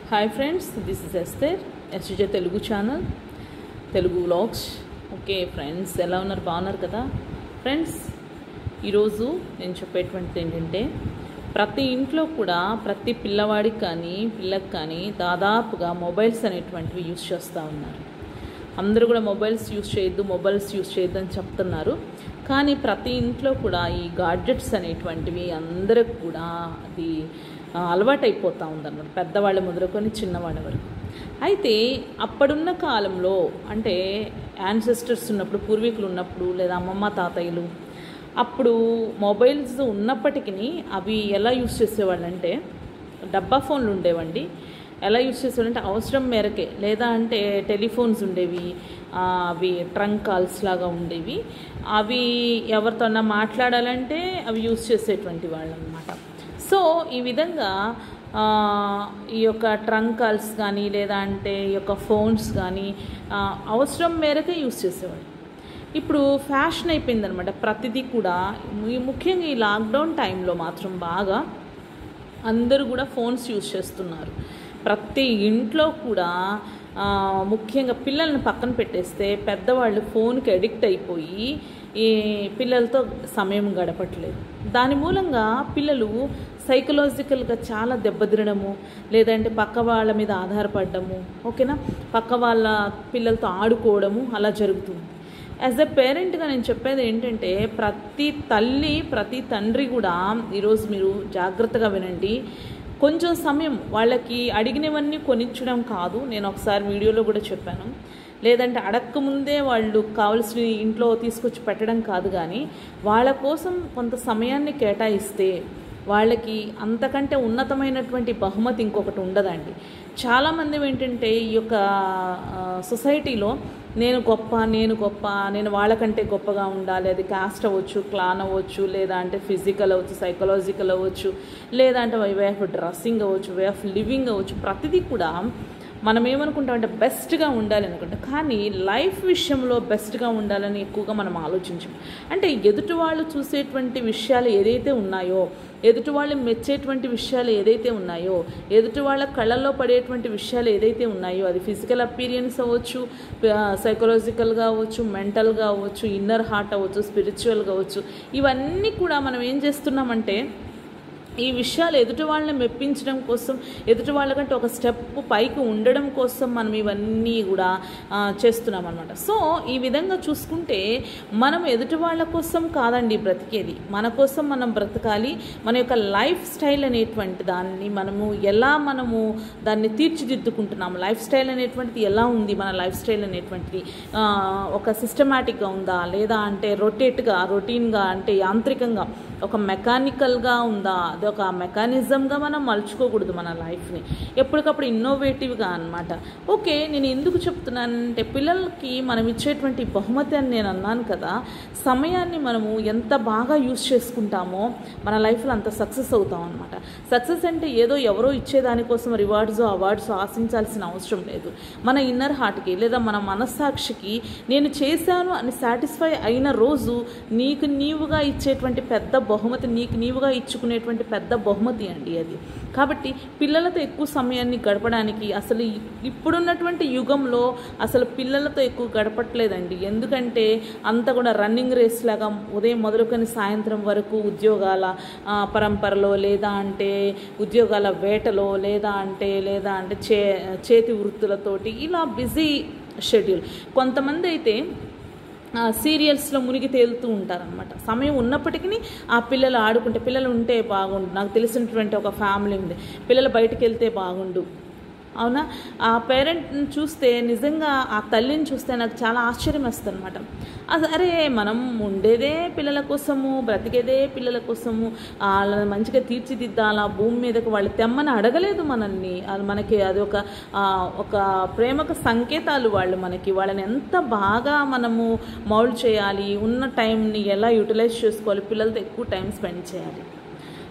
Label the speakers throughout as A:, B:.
A: hi friends this is Esther SJ Telugu channel Telugu vlogs okay friends ఎలా ఉన్నారు బాగున్నారు కదా ఫ్రెండ్స్ ఈరోజు నేను చెప్పేటువంటిది ఏంటంటే ప్రతి ఇంట్లో కూడా ప్రతి పిల్లవాడికి కానీ పిల్లకి కానీ దాదాపుగా మొబైల్స్ అనేటువంటివి యూస్ చేస్తూ ఉన్నారు అందరూ కూడా మొబైల్స్ యూస్ చేయొద్దు మొబైల్స్ యూస్ చేయొద్దు అని చెప్తున్నారు కానీ ప్రతి ఇంట్లో కూడా ఈ గాడ్జెట్స్ అనేటువంటివి అందరికి కూడా అది ఆ, అలవాటైపోతూ ఉందన్నమాట పెద్దవాళ్ళ మొదలుకొని చిన్నవాళ్ళ వరకు అయితే అప్పుడున్న కాలంలో అంటే యాన్సెస్టర్స్ ఉన్నప్పుడు పూర్వీకులు ఉన్నప్పుడు లేదా అమ్మమ్మ తాతయ్యలు అప్పుడు మొబైల్స్ ఉన్నప్పటికీ అవి ఎలా యూస్ చేసేవాళ్ళంటే డబ్బా ఫోన్లు ఉండేవండి ఎలా యూస్ చేసేవాళ్ళంటే అవసరం మేరకే లేదా అంటే టెలిఫోన్స్ ఉండేవి ఆ, అవి ట్రంక్ కాల్స్ లాగా ఉండేవి అవి ఎవరితోన్నా మాట్లాడాలంటే అవి యూస్ చేసేటువంటి వాళ్ళు అనమాట సో ఈ విధంగా ఆ, ఈ యొక్క ట్రంక్ కాల్స్ కానీ లేదా అంటే ఈ యొక్క ఫోన్స్ కానీ ఆ, అవసరం మేరకే యూస్ చేసేవాళ్ళు ఇప్పుడు ఫ్యాషన్ అయిపోయిందనమాట ప్రతిదీ కూడా ము- ముఖ్యంగా ఈ లాక్డౌన్ టైంలో మాత్రం బాగా అందరూ కూడా ఫోన్స్ యూజ్ చేస్తున్నారు ప్రతి ఇంట్లో కూడా ఆ, ముఖ్యంగా పిల్లల్ని పక్కన పెట్టేస్తే పెద్దవాళ్ళు ఫోన్కి అడిక్ట్ అయిపోయి ఈ పిల్లలతో సమయం గడపట్లేదు దాని మూలంగా పిల్లలు సైకలాజికల్గా చాలా దెబ్బతినడము లేదంటే పక్క వాళ్ళ మీద ఆధారపడము ఓకేనా పక్క వాళ్ళ పిల్లలతో ఆడుకోవడము అలా జరుగుతుంది యాజ్ ఎ పేరెంట్గా నేను చెప్పేది ఏంటంటే ప్రతి తల్లి ప్రతి తండ్రి కూడా ఈరోజు మీరు జాగ్రత్తగా వినండి కొంచెం సమయం వాళ్ళకి అడిగినవన్నీ కొనిచ్చడం కాదు నేను ఒకసారి వీడియోలో కూడా చెప్పాను లేదంటే అడక్క ముందే వాళ్ళు కావాల్సిన ఇంట్లో తీసుకొచ్చి పెట్టడం కాదు కానీ వాళ్ళ కోసం కొంత సమయాన్ని కేటాయిస్తే వాళ్ళకి అంతకంటే ఉన్నతమైనటువంటి బహుమతి ఇంకొకటి ఉండదండి చాలామంది ఏంటంటే ఈ యొక్క ఆ, సొసైటీలో నేను గొప్ప నేను గొప్ప నేను వాళ్ళకంటే గొప్పగా ఉండాలి అది కాస్ట్ అవ్వచ్చు క్లాన్ అవ్వచ్చు లేదా అంటే ఫిజికల్ అవ్వచ్చు సైకలాజికల్ అవ్వచ్చు లేదా అంటే వే ఆఫ్ డ్రెస్సింగ్ అవ్వచ్చు వే ఆఫ్ లివింగ్ అవ్వచ్చు ప్రతిదీ కూడా మనం ఏమనుకుంటామంటే బెస్ట్గా ఉండాలి అనుకుంటాం కానీ లైఫ్ విషయంలో బెస్ట్గా ఉండాలని ఎక్కువగా మనం ఆలోచించం అంటే ఎదుటి వాళ్ళు చూసేటువంటి విషయాలు ఏదైతే ఉన్నాయో ఎదుటి వాళ్ళు మెచ్చేటువంటి విషయాలు ఏదైతే ఉన్నాయో ఎదుటి వాళ్ళ కళ్ళల్లో పడేటువంటి విషయాలు ఏదైతే ఉన్నాయో అది ఫిజికల్ అపీరియన్స్ అవ్వచ్చు సైకలాజికల్గా అవ్వచ్చు మెంటల్గా అవ్వచ్చు ఇన్నర్ హార్ట్ అవ్వచ్చు స్పిరిచువల్గా అవ్వచ్చు ఇవన్నీ కూడా మనం ఏం చేస్తున్నామంటే ఈ విషయాలు ఎదుటి వాళ్ళని మెప్పించడం కోసం ఎదుటి వాళ్ళకంటే ఒక స్టెప్ పైకి ఉండడం కోసం మనం ఇవన్నీ కూడా ఆ, చేస్తున్నాం అనమాట సో ఈ విధంగా చూసుకుంటే మనం ఎదుటి వాళ్ళ కోసం కాదండి బ్రతికేది మన కోసం మనం బ్రతకాలి మన యొక్క లైఫ్ స్టైల్ అనేటువంటి దాన్ని మనము ఎలా మనము దాన్ని తీర్చిదిద్దుకుంటున్నాము లైఫ్ స్టైల్ అనేటువంటిది ఎలా ఉంది మన లైఫ్ స్టైల్ అనేటువంటిది ఆ, ఒక సిస్టమేటిక్గా ఉందా లేదా అంటే రొటేట్గా రొటీన్గా అంటే యాంత్రికంగా ఒక మెకానికల్గా ఉందా అది ఒక మెకానిజంగా మనం మలుచుకోకూడదు మన లైఫ్ని ఎప్పటికప్పుడు ఇన్నోవేటివ్గా అనమాట ఓకే నేను ఎందుకు చెప్తున్నానంటే పిల్లలకి మనం ఇచ్చేటువంటి బహుమతి అని నేను అన్నాను కదా సమయాన్ని మనము ఎంత బాగా యూస్ చేసుకుంటామో మన లైఫ్లో అంత సక్సెస్ అవుతాం అనమాట సక్సెస్ అంటే ఏదో ఎవరో ఇచ్చేదానికోసం రివార్డ్స్ అవార్డ్స్ ఆశించాల్సిన అవసరం లేదు మన ఇన్నర్ హార్ట్కి లేదా మన మనస్సాక్షికి నేను చేశాను అని సాటిస్ఫై అయిన రోజు నీకు నీవుగా ఇచ్చేటువంటి పెద్ద బహుమతి నీకు నీవుగా ఇచ్చుకునేటువంటి పెద్ద బహుమతి అండి అది కాబట్టి పిల్లలతో ఎక్కువ సమయాన్ని గడపడానికి అసలు ఇ- ఇప్పుడున్నటువంటి యుగంలో అసలు పిల్లలతో ఎక్కువ గడపట్లేదండి ఎందుకంటే అంతా కూడా రన్నింగ్ రేస్ లాగా ఉదయం మొదలుకొని సాయంత్రం వరకు ఉద్యోగాల ఆ, పరంపరలో లేదా అంటే ఉద్యోగాల వేటలో లేదా అంటే లేదా అంటే చే చేతి వృత్తులతోటి ఇలా బిజీ షెడ్యూల్ కొంతమంది అయితే ఆ, సీరియల్స్లో మునిగి తేలుతూ ఉంటారనమాట సమయం ఉన్నప్పటికీ ఆ పిల్లలు ఆడుకుంటే పిల్లలు ఉంటే బాగుండు నాకు తెలిసినటువంటి ఒక ఫ్యామిలీ ఉంది పిల్లలు బయటికి వెళ్తే బాగుండు అవునా ఆ పేరెంట్ని చూస్తే నిజంగా ఆ తల్లిని చూస్తే నాకు చాలా ఆశ్చర్యం వేస్తుంది అనమాట అరే మనం ఉండేదే పిల్లల కోసము బ్రతికేదే పిల్లల కోసము వాళ్ళని మంచిగా తీర్చిదిద్దాలా భూమి మీదకి వాళ్ళు తెమ్మని అడగలేదు మనల్ని అది మనకి అది ఒక ఆ, ఒక ప్రేమకు సంకేతాలు వాళ్ళు మనకి వాళ్ళని ఎంత బాగా మనము మౌల్డ్ చేయాలి ఉన్న టైంని ఎలా యూటిలైజ్ చేసుకోవాలి పిల్లలతో ఎక్కువ టైం స్పెండ్ చేయాలి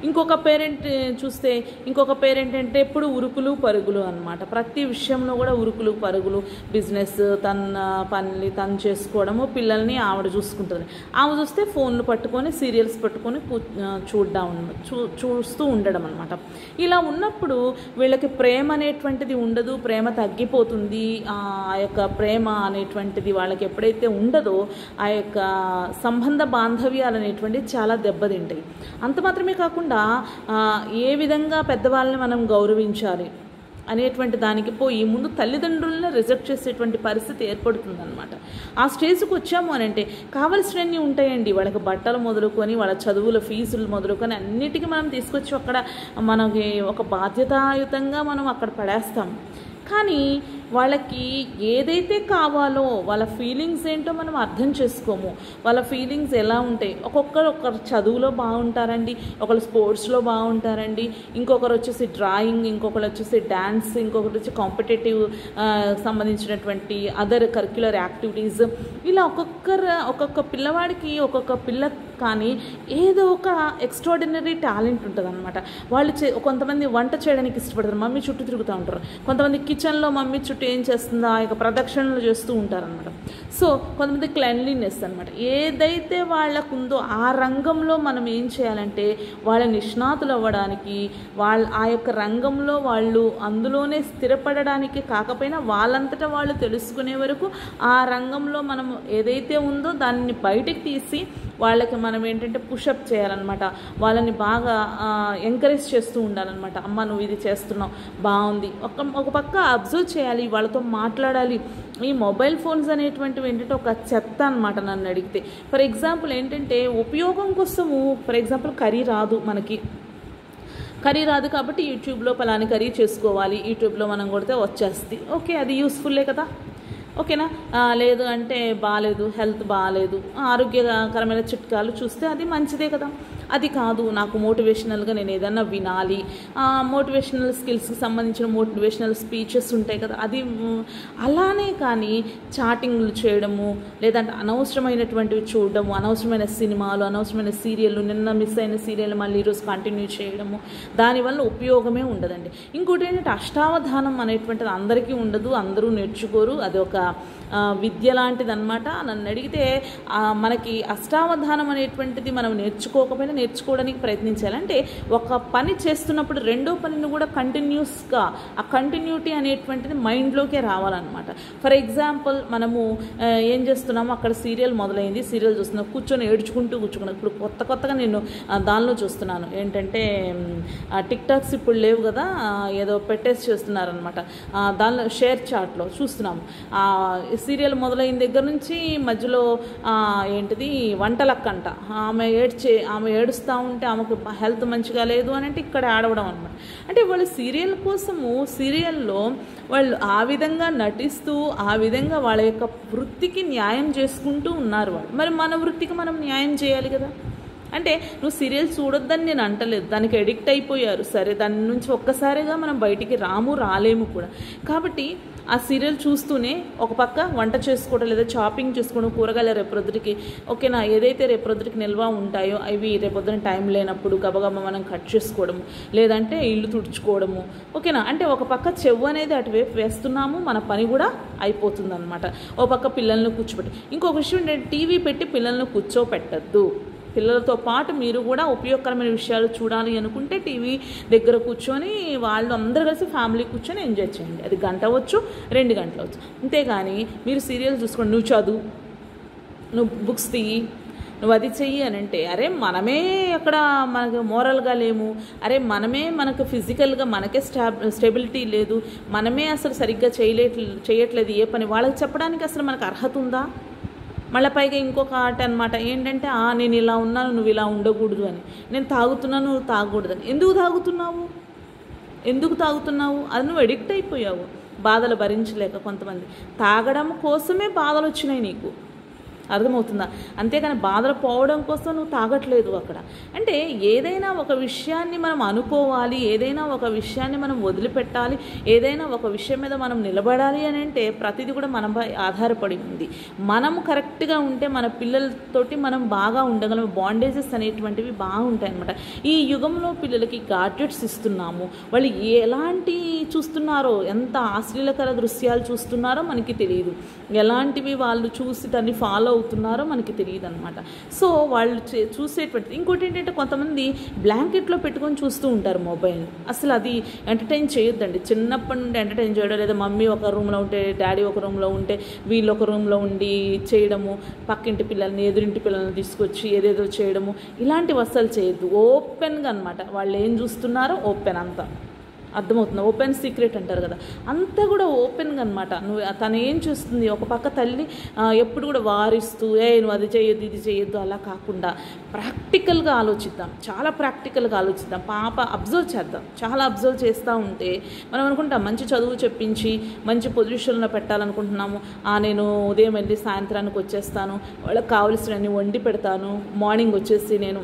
A: ఇంకొక పేరెంట్ చూస్తే ఇంకొక పేరెంట్ అంటే ఎప్పుడు ఉరుకులు పరుగులు అనమాట ప్రతి విషయంలో కూడా ఉరుకులు పరుగులు బిజినెస్ తన పనులు తను చేసుకోవడము పిల్లల్ని ఆవిడ చూసుకుంటుంది ఆమె చూస్తే ఫోన్లు పట్టుకొని సీరియల్స్ పట్టుకొని కూ చూడ్డం చూ చూస్తూ ఉండడం అనమాట ఇలా ఉన్నప్పుడు వీళ్ళకి ప్రేమ అనేటువంటిది ఉండదు ప్రేమ తగ్గిపోతుంది ఆ యొక్క ప్రేమ అనేటువంటిది వాళ్ళకి ఎప్పుడైతే ఉండదో ఆ యొక్క సంబంధ బాంధవ్యాలు అనేటువంటివి చాలా దెబ్బతింటాయి అంత మాత్రమే కాకుండా ఆ, ఏ విధంగా పెద్దవాళ్ళని మనం గౌరవించాలి అనేటువంటి దానికి పోయి ముందు తల్లిదండ్రులను రిజెక్ట్ చేసేటువంటి పరిస్థితి ఏర్పడుతుందన్నమాట ఆ స్టేజ్కి వచ్చాము అని అంటే కావలసినవన్నీ ఉంటాయండి వాళ్ళకి బట్టలు మొదలుకొని వాళ్ళ చదువుల ఫీజులు మొదలుకొని అన్నిటికీ మనం తీసుకొచ్చి అక్కడ మనకి ఒక బాధ్యతాయుతంగా మనం అక్కడ పడేస్తాం కానీ వాళ్ళకి ఏదైతే కావాలో వాళ్ళ ఫీలింగ్స్ ఏంటో మనం అర్థం చేసుకోము వాళ్ళ ఫీలింగ్స్ ఎలా ఉంటాయి ఒక్కొక్కరు ఒకరు చదువులో బాగుంటారండి ఒకరు స్పోర్ట్స్లో బాగుంటారండి ఇంకొకరు వచ్చేసి డ్రాయింగ్ ఇంకొకరు వచ్చేసి డ్యాన్స్ ఇంకొకరు వచ్చి కాంపిటేటివ్ సంబంధించినటువంటి అదర్ కరిక్యులర్ యాక్టివిటీస్ ఇలా ఒక్కొక్కరు ఒక్కొక్క పిల్లవాడికి ఒక్కొక్క పిల్ల కానీ ఏదో ఒక ఎక్స్ట్రాడినరీ టాలెంట్ ఉంటుంది అనమాట వాళ్ళు చే కొంతమంది వంట చేయడానికి ఇష్టపడతారు మమ్మీ చుట్టూ తిరుగుతూ ఉంటారు కొంతమంది కిచెన్లో మమ్మీ చుట్టూ ఏం చేస్తుందో ఆ యొక్క ప్రదక్షిణలు చేస్తూ ఉంటారనమాట సో కొంతమంది క్లెన్లీనెస్ అనమాట ఏదైతే వాళ్ళకు ఉందో ఆ రంగంలో మనం ఏం చేయాలంటే వాళ్ళ నిష్ణాతులు అవ్వడానికి వాళ్ళ ఆ యొక్క రంగంలో వాళ్ళు అందులోనే స్థిరపడడానికి కాకపోయినా వాళ్ళంతటా వాళ్ళు తెలుసుకునే వరకు ఆ రంగంలో మనం ఏదైతే ఉందో దాన్ని బయటికి తీసి వాళ్ళకి మనం ఏంటంటే పుషప్ చేయాలన్నమాట వాళ్ళని బాగా ఎంకరేజ్ చేస్తూ ఉండాలన్నమాట అమ్మ నువ్వు ఇది చేస్తున్నావు బాగుంది ఒక ఒక పక్క అబ్జర్వ్ చేయాలి వాళ్ళతో మాట్లాడాలి ఈ మొబైల్ ఫోన్స్ అనేటువంటివి ఏంటంటే ఒక చెత్త అనమాట నన్ను అడిగితే ఫర్ ఎగ్జాంపుల్ ఏంటంటే ఉపయోగం కోసము ఫర్ ఎగ్జాంపుల్ కర్రీ రాదు మనకి కర్రీ రాదు కాబట్టి యూట్యూబ్లో పలాని కర్రీ చేసుకోవాలి యూట్యూబ్లో మనం కొడితే వచ్చేస్తుంది ఓకే అది యూస్ఫుల్లే కదా ఓకేనా ఆ, లేదు అంటే బాగాలేదు హెల్త్ బాగాలేదు ఆరోగ్యకరమైన చిట్కాలు చూస్తే అది మంచిదే కదా అది కాదు నాకు మోటివేషనల్గా నేను ఏదన్నా వినాలి మోటివేషనల్ స్కిల్స్కి సంబంధించిన మోటివేషనల్ స్పీచెస్ ఉంటాయి కదా అది మ్, అలానే కానీ చాటింగ్లు చేయడము లేదంటే అనవసరమైనటువంటివి చూడడము అనవసరమైన సినిమాలు అనవసరమైన సీరియళ్ళు నిన్న మిస్ అయిన సీరియల్ మళ్ళీ ఈరోజు కంటిన్యూ చేయడము దానివల్ల ఉపయోగమే ఉండదండి ఇంకోటి ఏంటంటే అష్టావధానం అనేటువంటిది అందరికీ ఉండదు అందరూ నేర్చుకోరు అది ఒక ఆ, విద్య లాంటిది అనమాట నన్ను అడిగితే ఆ, మనకి అష్టావధానం అనేటువంటిది మనం నేర్చుకోకపోయినా నేర్చుకోవడానికి ప్రయత్నించాలి అంటే ఒక పని చేస్తున్నప్పుడు రెండో పనిని కూడా కంటిన్యూస్గా ఆ కంటిన్యూటీ అనేటువంటిది మైండ్లోకే రావాలన్నమాట ఫర్ ఎగ్జాంపుల్ మనము ఆ, ఏం చేస్తున్నాము అక్కడ సీరియల్ మొదలైంది సీరియల్ చూస్తున్నాం కూర్చొని ఏడ్చుకుంటూ కూర్చుకున్నాం ఇప్పుడు కొత్త కొత్తగా నేను ఆ, దానిలో చూస్తున్నాను ఏంటంటే టిక్ టాక్స్ ఇప్పుడు లేవు కదా ఆ, ఏదో పెట్టేసి చేస్తున్నారనమాట దానిలో షేర్ చాట్లో చూస్తున్నాము ఆ, ఈ సీరియల్ మొదలైన దగ్గర నుంచి మధ్యలో ఆ, ఏంటిది వంటలక్కంట ఆమె ఏడ్చే ఆమె ఏడుస్తూ ఉంటే ఆమెకు హెల్త్ మంచిగా లేదు అని అంటే ఇక్కడ ఆడవడం అనమాట అంటే వాళ్ళు సీరియల్ కోసము సీరియల్లో వాళ్ళు ఆ విధంగా నటిస్తూ ఆ విధంగా వాళ్ళ యొక్క వృత్తికి న్యాయం చేసుకుంటూ ఉన్నారు వాళ్ళు మరి మన వృత్తికి మనం న్యాయం చేయాలి కదా అంటే నువ్వు సీరియల్ చూడొద్దని నేను అంటలేదు దానికి ఎడిక్ట్ అయిపోయారు సరే దాని నుంచి ఒక్కసారిగా మనం బయటికి రాము రాలేము కూడా కాబట్టి ఆ సీరియల్ చూస్తూనే ఒక పక్క వంట చేసుకోవడం లేదా షాపింగ్ చేసుకోవడం కూరగాయల రేపొద్దుటికి ఓకేనా ఏదైతే రేపొద్దుటికి నిల్వ ఉంటాయో అవి రేపొద్దున టైం లేనప్పుడు గబగబ మనం కట్ చేసుకోవడము లేదంటే ఇల్లు తుడుచుకోవడము ఓకేనా అంటే ఒక పక్క చెవు అనేది అటువైపు వేస్తున్నాము మన పని కూడా అయిపోతుంది అనమాట ఓ పక్క పిల్లల్ని కూర్చోబెట్టి ఇంకొక విషయం ఏంటంటే టీవీ పెట్టి పిల్లల్ని కూర్చోపెట్టద్దు పిల్లలతో పాటు మీరు కూడా ఉపయోగకరమైన విషయాలు చూడాలి అనుకుంటే టీవీ దగ్గర కూర్చొని వాళ్ళు అందరూ కలిసి ఫ్యామిలీ కూర్చొని ఎంజాయ్ చేయండి అది గంట అవ్వచ్చు రెండు గంటలు అవ్వచ్చు అంతేగాని మీరు సీరియల్ చూసుకోండి నువ్వు చదువు నువ్వు బుక్స్ తీయి నువ్వు అది చెయ్యి అని అంటే అరే మనమే అక్కడ మనకు మోరల్గా లేము అరే మనమే మనకు ఫిజికల్గా మనకే స్టా స్టెబిలిటీ లేదు మనమే అసలు సరిగ్గా చేయలేట్ చేయట్లేదు ఏ పని వాళ్ళకి చెప్పడానికి అసలు మనకు అర్హత ఉందా మళ్ళీ పైగా ఇంకొక ఆట అనమాట ఏంటంటే ఆ నేను ఇలా ఉన్నాను నువ్వు ఇలా ఉండకూడదు అని నేను తాగుతున్నాను నువ్వు తాగకూడదని ఎందుకు తాగుతున్నావు ఎందుకు తాగుతున్నావు అది నువ్వు ఎడిక్ట్ అయిపోయావు బాధలు భరించలేక కొంతమంది తాగడం కోసమే బాధలు వచ్చినాయి నీకు అర్థమవుతుందా అంతేకాని బాధలు పోవడం కోసం నువ్వు తాగట్లేదు అక్కడ అంటే ఏదైనా ఒక విషయాన్ని మనం అనుకోవాలి ఏదైనా ఒక విషయాన్ని మనం వదిలిపెట్టాలి ఏదైనా ఒక విషయం మీద మనం నిలబడాలి అని అంటే ప్రతిదీ కూడా మనపై ఆధారపడి ఉంది మనం కరెక్ట్గా ఉంటే మన పిల్లలతోటి మనం బాగా ఉండగలం బాండేజెస్ అనేటువంటివి బాగుంటాయి అనమాట ఈ యుగంలో పిల్లలకి గాడ్జెట్స్ ఇస్తున్నాము వాళ్ళు ఎలాంటి చూస్తున్నారో ఎంత ఆశ్లీలకర దృశ్యాలు చూస్తున్నారో మనకి తెలియదు ఎలాంటివి వాళ్ళు చూసి దాన్ని ఫాలో అవుతున్నారో మనకి తెలియదు అనమాట సో వాళ్ళు చే- చూసేటువంటి ఇంకోటి ఏంటంటే కొంతమంది బ్లాంకెట్లో పెట్టుకొని చూస్తూ ఉంటారు మొబైల్ అసలు అది ఎంటర్టైన్ చేయొద్దండి చిన్నప్పటి నుండి ఎంటర్టైన్ చేయడం లేదా మమ్మీ ఒక రూమ్లో ఉంటే డాడీ ఒక రూమ్లో ఉంటే వీళ్ళు ఒక రూమ్లో ఉండి చేయడము పక్కింటి పిల్లల్ని ఎదురింటి పిల్లల్ని తీసుకొచ్చి ఏదేదో చేయడము ఇలాంటివి అస్సలు చేయొద్దు ఓపెన్గా అనమాట వాళ్ళు ఏం చూస్తున్నారో ఓపెన్ అంతా అర్థమవుతుంది ఓపెన్ సీక్రెట్ అంటారు కదా అంతా కూడా ఓపెన్గా అనమాట నువ్వు తను ఏం చూస్తుంది ఒక పక్క తల్లి ఆ, ఎప్పుడు కూడా వారిస్తూ ఏ నువ్వు అది చేయొద్దు ఇది చేయొద్దు అలా కాకుండా ప్రాక్టికల్గా ఆలోచిద్దాం చాలా ప్రాక్టికల్గా ఆలోచిద్దాం పాప అబ్జర్వ్ చేద్దాం చాలా అబ్జర్వ్ చేస్తూ ఉంటే మనం అనుకుంటాం మంచి చదువు చెప్పించి మంచి పొజిషన్లో పెట్టాలనుకుంటున్నాము ఆ నేను ఉదయం వెళ్ళి సాయంత్రానికి వచ్చేస్తాను వాళ్ళకి కావలసినవన్నీ వండి పెడతాను మార్నింగ్ వచ్చేసి నేను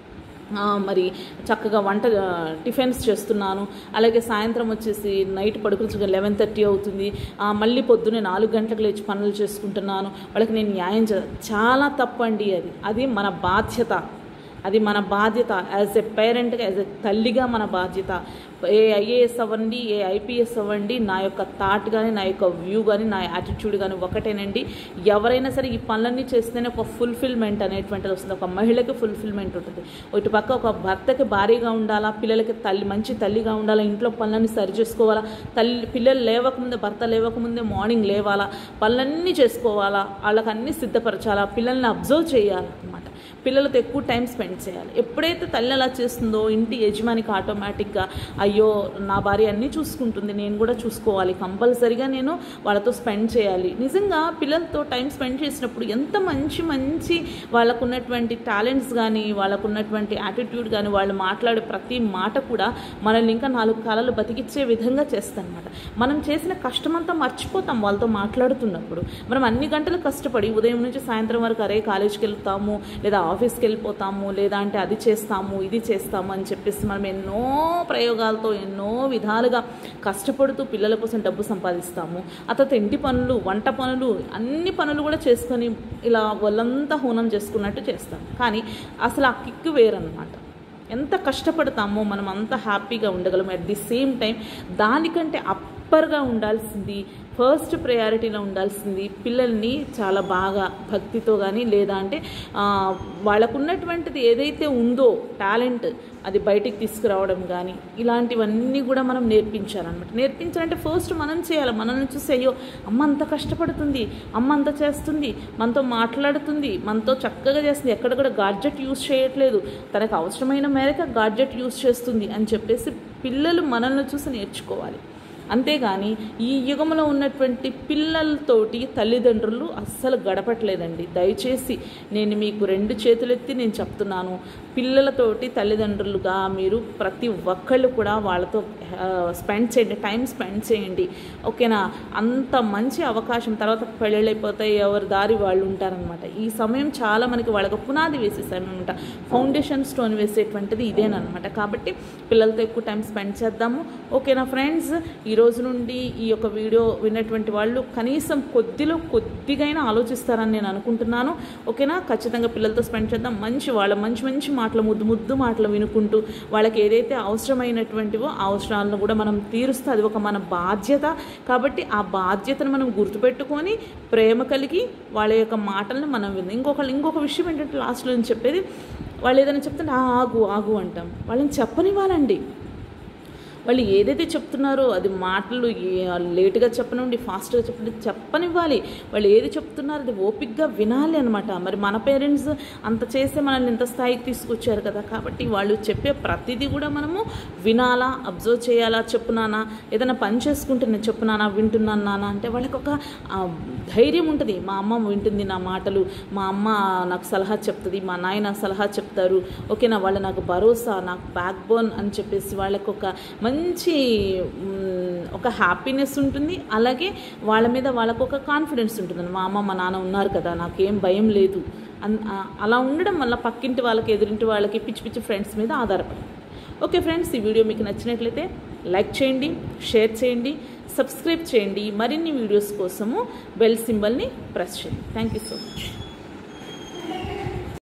A: ఆ, మరి చక్కగా వంట ఆ, టిఫిన్స్ చేస్తున్నాను అలాగే సాయంత్రం వచ్చేసి నైట్ పడుకుని లెవెన్ థర్టీ అవుతుంది ఆ, మళ్ళీ పొద్దున్నే నాలుగు గంటలకు లేచి పనులు చేసుకుంటున్నాను వాళ్ళకి నేను న్యాయం చే చాలా తప్పండి అది అది మన బాధ్యత అది మన బాధ్యత యాజ్ ఎ పేరెంట్గా యాజ్ ఎ తల్లిగా మన బాధ్యత ఏ ఐఏఎస్ అవ్వండి ఏ ఐపీఎస్ అవ్వండి నా యొక్క థాట్ కానీ నా యొక్క వ్యూ కానీ నా యాటిట్యూడ్ కానీ ఒకటేనండి ఎవరైనా సరే ఈ పనులన్నీ చేస్తేనే ఒక ఫుల్ఫిల్మెంట్ అనేటువంటిది వస్తుంది ఒక మహిళకి ఫుల్ఫిల్మెంట్ ఉంటుంది ఇటు పక్క ఒక భర్తకి భారీగా ఉండాలా పిల్లలకి తల్లి మంచి తల్లిగా ఉండాలా ఇంట్లో పనులన్నీ సరి చేసుకోవాలా తల్లి పిల్లలు లేవకముందే భర్త లేవకముందే మార్నింగ్ లేవాలా పనులన్నీ చేసుకోవాలా వాళ్ళకి అన్నీ సిద్ధపరచాలా పిల్లల్ని అబ్జర్వ్ చేయాలి అనమాట పిల్లలతో ఎక్కువ టైం స్పెండ్ చేయాలి ఎప్పుడైతే తల్లి అలా చేస్తుందో ఇంటి యజమానికి ఆటోమేటిక్గా అయ్యో నా భార్య అన్నీ చూసుకుంటుంది నేను కూడా చూసుకోవాలి కంపల్సరీగా నేను వాళ్ళతో స్పెండ్ చేయాలి నిజంగా పిల్లలతో టైం స్పెండ్ చేసినప్పుడు ఎంత మంచి మంచి వాళ్ళకున్నటువంటి టాలెంట్స్ కానీ వాళ్ళకున్నటువంటి యాటిట్యూడ్ కానీ వాళ్ళు మాట్లాడే ప్రతి మాట కూడా మనల్ని ఇంకా నాలుగు కాలాలు బతికిచ్చే విధంగా చేస్తానమాట మనం చేసిన కష్టమంతా మర్చిపోతాం వాళ్ళతో మాట్లాడుతున్నప్పుడు మనం అన్ని గంటలు కష్టపడి ఉదయం నుంచి సాయంత్రం వరకు అరే కాలేజ్కి వెళ్తాము లేదా ఆఫీస్కి వెళ్ళిపోతాము లేదా అంటే అది చేస్తాము ఇది చేస్తాము అని చెప్పేసి మనం ఎన్నో ప్రయోగాలతో ఎన్నో విధాలుగా కష్టపడుతూ పిల్లల కోసం డబ్బు సంపాదిస్తాము ఆ తర్వాత ఇంటి పనులు వంట పనులు అన్ని పనులు కూడా చేసుకొని ఇలా వాళ్ళంతా హోనం చేసుకున్నట్టు చేస్తాం కానీ అసలు ఆ కిక్ వేరన్నమాట ఎంత కష్టపడతామో మనం అంత హ్యాపీగా ఉండగలం అట్ ది సేమ్ టైం దానికంటే అప్పర్గా ఉండాల్సింది ఫస్ట్ ప్రయారిటీలో ఉండాల్సింది పిల్లల్ని చాలా బాగా భక్తితో కానీ లేదా అంటే ఆ, వాళ్ళకున్నటువంటిది ఏదైతే ఉందో టాలెంట్ అది బయటికి తీసుకురావడం కానీ ఇలాంటివన్నీ కూడా మనం నేర్పించాలన్నమాట నేర్పించాలంటే ఫస్ట్ మనం చేయాలి మనల్ని చూసి అయ్యో అమ్మ అంత కష్టపడుతుంది అమ్మ అంత చేస్తుంది మనతో మాట్లాడుతుంది మనతో చక్కగా చేస్తుంది ఎక్కడ కూడా గాడ్జెట్ యూస్ చేయట్లేదు తనకు అవసరమైన మేరకు గాడ్జెట్ యూస్ చేస్తుంది అని చెప్పేసి పిల్లలు మనల్ని చూసి నేర్చుకోవాలి అంతేగాని ఈ యుగంలో ఉన్నటువంటి పిల్లలతోటి తల్లిదండ్రులు అస్సలు గడపట్లేదండి దయచేసి నేను మీకు రెండు చేతులెత్తి నేను చెప్తున్నాను పిల్లలతోటి తల్లిదండ్రులుగా మీరు ప్రతి ఒక్కళ్ళు కూడా వాళ్ళతో స్పెండ్ చేయండి టైం స్పెండ్ చేయండి ఓకేనా అంత మంచి అవకాశం తర్వాత పెళ్ళిళ్ళు అయిపోతాయి ఎవరి దారి వాళ్ళు ఉంటారనమాట ఈ సమయం చాలా మనకి వాళ్ళకి పునాది వేసే సమయం అనమాట ఫౌండేషన్ స్టోన్ వేసేటువంటిది ఇదేనమాట కాబట్టి పిల్లలతో ఎక్కువ టైం స్పెండ్ చేద్దాము ఓకేనా ఫ్రెండ్స్ ఈ రోజు నుండి ఈ యొక్క వీడియో విన్నటువంటి వాళ్ళు కనీసం కొద్దిలో కొద్దిగైనా ఆలోచిస్తారని నేను అనుకుంటున్నాను ఓకేనా ఖచ్చితంగా పిల్లలతో స్పెండ్ చేద్దాం మంచి వాళ్ళ మంచి మంచి మాటలు ముద్దు ముద్దు మాటలు వినుకుంటూ వాళ్ళకి ఏదైతే అవసరమైనటువంటివో ఆ అవసరాలను కూడా మనం తీరుస్తే అది ఒక మన బాధ్యత కాబట్టి ఆ బాధ్యతను మనం గుర్తుపెట్టుకొని ప్రేమ కలిగి వాళ్ళ యొక్క మాటలను మనం విందాం ఇంకొక ఇంకొక విషయం ఏంటంటే లాస్ట్లో నేను చెప్పేది వాళ్ళు ఏదైనా చెప్తే "ఆ, ఆగు ఆగు అంటాం వాళ్ళని చెప్పనివ్వాలండి వాళ్ళు ఏదైతే చెప్తున్నారో అది మాటలు ఏ- లేటుగా చెప్పనివ్వండి ఫాస్ట్గా చెప్పండి చెప్పనివ్వాలి వాళ్ళు ఏది చెప్తున్నారో అది ఓపిక్గా వినాలి అనమాట మరి మన పేరెంట్స్ అంత చేసే మనల్ని ఇంత స్థాయికి తీసుకొచ్చారు కదా కాబట్టి వాళ్ళు చెప్పే ప్రతిదీ కూడా మనము వినాలా అబ్జర్వ్ చేయాలా చెప్పునానా ఏదైనా పని చేసుకుంటే నేను చెప్పునానా వింటున్నాను నానా అంటే వాళ్ళకి ఒక ఆ, ధైర్యం ఉంటుంది మా అమ్మ వింటుంది నా మాటలు మా అమ్మ నాకు సలహా చెప్తుంది మా నాయన సలహా చెప్తారు ఓకేనా వాళ్ళు నాకు భరోసా నాకు బ్యాక్ బోన్ అని చెప్పేసి వాళ్ళకి ఒక మంచి మ్, ఒక హ్యాపీనెస్ ఉంటుంది అలాగే వాళ్ళ మీద వాళ్ళకు ఒక కాన్ఫిడెన్స్ ఉంటుంది మా అమ్మ మా నాన్న ఉన్నారు కదా నాకేం భయం లేదు అన్- ఆ- అలా ఉండడం వల్ల పక్కింటి వాళ్ళకి ఎదురింటి వాళ్ళకి పిచ్చి పిచ్చి ఫ్రెండ్స్ మీద ఆధారపడి ఓకే ఫ్రెండ్స్ ఈ వీడియో మీకు నచ్చినట్లయితే లైక్ చేయండి షేర్ చేయండి సబ్స్క్రైబ్ చేయండి మరిన్ని వీడియోస్ కోసము బెల్ సింబల్ని ప్రెస్ చేయండి థ్యాంక్ యూ సో మచ్